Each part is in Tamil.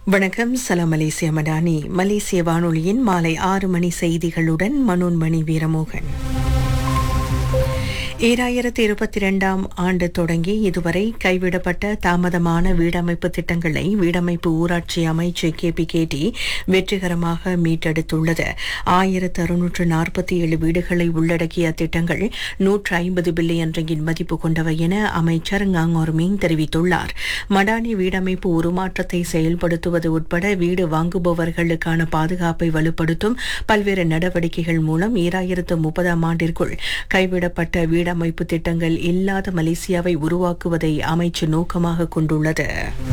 வணக்கம் சலாம் மலேசிய மடானி மலேசிய வானொலியின் மாலை ஆறு மணி செய்திகளுடன் மனோன்மணி வீரமோகன் ஈராயிரத்தி இருபத்தி இரண்டாம் ஆண்டு தொடங்கி இதுவரை கைவிடப்பட்ட தாமதமான வீடமைப்பு திட்டங்களை வீடமைப்பு ஊராட்சி அமைச்சு கேபிகேடி வெற்றிகரமாக மீட்டெடுத்துள்ளது ஆயிரத்து அறுநூற்று நாற்பத்தி ஏழு வீடுகளை உள்ளடக்கிய திட்டங்கள் நூற்று ஐம்பது பில்லியன் ரிங்கின் மதிப்பு கொண்டவை என அமைச்சர் ngangorming தெரிவித்துள்ளார் மடானி வீடமைப்பு உருமாற்றத்தை செயல்படுத்துவது உட்பட வீடு வாங்குபவர்களுக்கான பாதுகாப்பை வலுப்படுத்தும் பல்வேறு நடவடிக்கைகள் மூலம் ஈராயிரத்து முப்பதாம் ஆண்டிற்குள் கைவிடப்பட்ட வீடமைப்பு திட்டங்கள் இல்லாத மலேசியாவை உருவாக்குவதை அமைச்சு நோக்கமாக கொண்டுள்ளது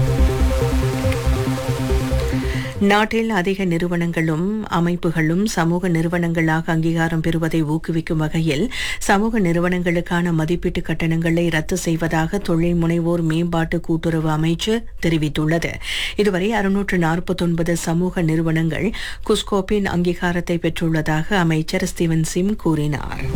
நாட்டில் அதிக நிறுவனங்களும் அமைப்புகளும் சமூக நிறுவனங்களாக அங்கீகாரம் பெறுவதை ஊக்குவிக்கும் வகையில் சமூக நிறுவனங்களுக்கான மதிப்பீட்டு கட்டணங்களை ரத்து செய்வதாக தொழில் முனைவோர் மேம்பாட்டு கூட்டுறவு அமைச்சு தெரிவித்துள்ளது இதுவரை அறுநூற்று நாற்பத்தொன்பது சமூக நிறுவனங்கள் குஸ்கோப்பின் அங்கீகாரத்தை பெற்றுள்ளதாக அமைச்சர் ஸ்டீவன் சிம் கூறினார்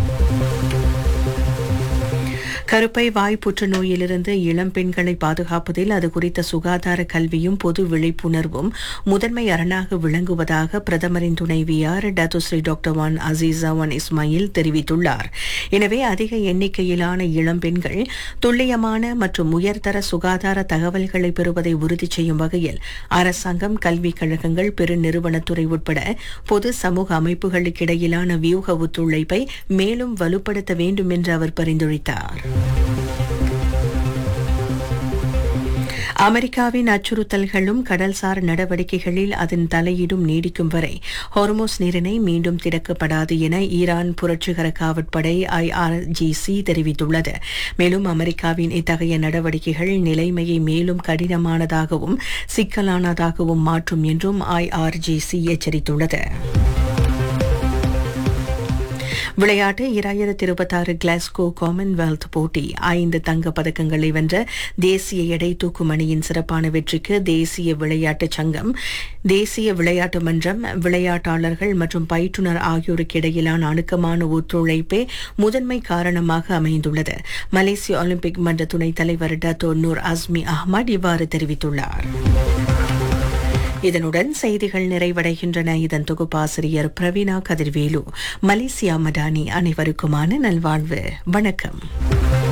கருப்பை வாய் புற்றுநோயிலிருந்து இளம் பெண்களை பாதுகாப்பதில் அது குறித்த சுகாதார கல்வியும் பொது விழிப்புணர்வும் முதன்மை அரணாக விளங்குவதாக பிரதமரின் துணைவியார் Datuk Seri doctor Wan Azizah Wan Ismail தெரிவித்துள்ளார் எனவே அதிக எண்ணிக்கையிலான இளம் பெண்கள் துல்லியமான மற்றும் உயர்தர சுகாதார தகவல்களை பெறுவதை உறுதி செய்யும் வகையில் அரசாங்கம் கல்விக் கழகங்கள் பெருநிறுவனத்துறை உட்பட பொது சமூக அமைப்புகளுக்கிடையிலான வியூக ஒத்துழைப்பை மேலும் வலுப்படுத்த வேண்டும் என்று அவர் பரிந்துரைத்தார் அமெரிக்காவின் அச்சுறுத்தல்களும் கடல்சார் நடவடிக்கைகளில் அதன் தலையீடும் நீடிக்கும் வரை ஹார்மோஸ் நீரிணை மீண்டும் திறக்கப்படாது என ஈரான் புரட்சிகர காவற்படை ஐஆர்ஜிசி தெரிவித்துள்ளது மேலும் அமெரிக்காவின் இத்தகைய நடவடிக்கைகள் நிலைமையை மேலும் கடினமானதாகவும் சிக்கலானதாகவும் மாற்றும் என்றும் ஐஆர்ஜிசி எச்சரித்துள்ளது விளையாட்டு இராயிரத்தி இருபத்தாறு கிளாஸ்கோ காமன்வெல்த் போட்டி ஐந்து தங்க பதக்கங்களை வென்ற தேசிய எடை தூக்கும் அணியின் சிறப்பான வெற்றிக்கு தேசிய விளையாட்டுச் சங்கம் தேசிய விளையாட்டு மன்றம் விளையாட்டாளர்கள் மற்றும் பயிற்றுனர் ஆகியோருக்கு இடையிலான அணுக்கமான ஒத்துழைப்பே முதன்மை காரணமாக அமைந்துள்ளது மலேசிய ஒலிம்பிக் மன்ற துணைத் தலைவர் டத்தோ நூர் அஸ்மி அஹ்மத் இவ்வாறு தெரிவித்துள்ளார் இதனுடன் செய்திகள் நிறைவடைகின்றன இதன் தொகுப்பாசிரியர் பிரவீனா கதிர்வேலு மலேசியா மடானி அனைவருக்குமான நல்வாழ்வு வணக்கம்